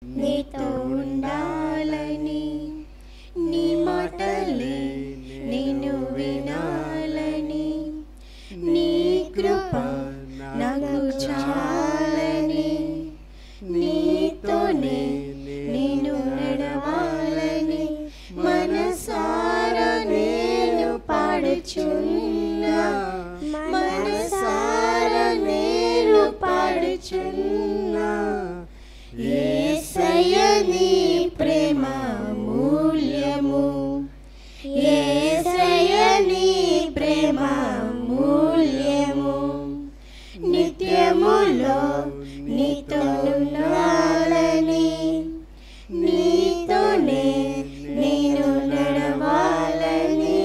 నీతో ఉండాలని నీ మాటలే నేను వినాలని నీ కృప నాకు చాలని నీతోనే నేను నడవాలని మనసారా నేను పాడుచున్నా మనసారా నేను పాడుచున్నా ఏసయ్య నీ ప్రేమ మూల్యము ఏసయ్య నీ ప్రేమ మూల్యము నిత్యములో నీతో ఉండాలని నీతోనే నేను నడవాలని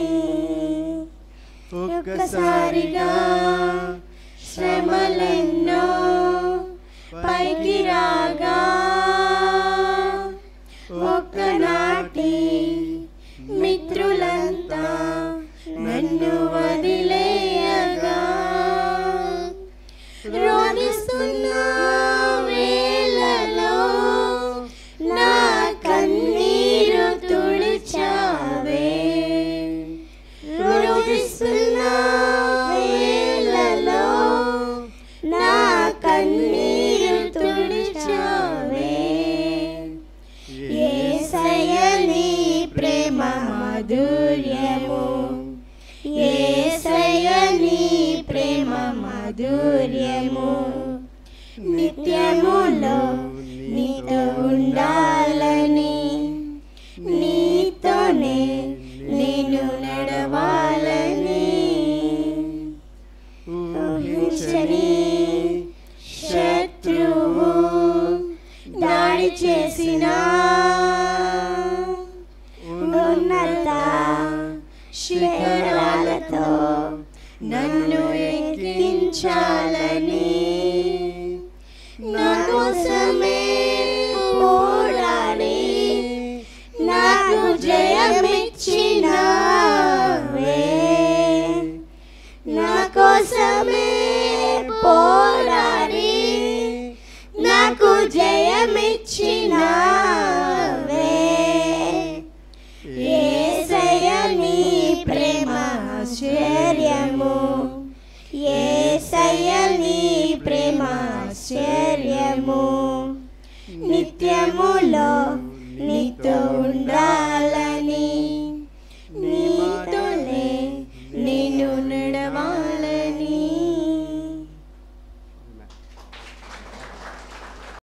ఒక్కసారిగా శ్రమలెన్నో పైకి రాగా ఒక్కనాటి మిత్రులంతా నన్ను వదిలేయగా రోధిస్తున్న వేళలో నా కన్నీరు తుడిచావే రోధిస్తున్న వేళలో నా కన్నీరు తుడిచావే ఏసయ్య నీ ప్రేమ మాధుర్యము ఏసయ్య నీ ప్రేమ మాధుర్యము నిత్యములో నీతో ఉండాలని నీతోనే నేను నడవాలని ఊహించని శత్రువు దాడి చేసిన ఉన్నత శిఖరాలతో నన్ను ఎక్కించాలని నా కోసమే పోరాడి నాకు జయమిచ్చినావే నా కోసమే పోరాడి నాకు జయమిచ్చినావే ఏసయ్య నీ ప్రేమ ఆశ్చర్యము ఏసయ్య నీ ప్రేమ ఆశ్చర్యము నిత్యములో నీతో ఉండాలని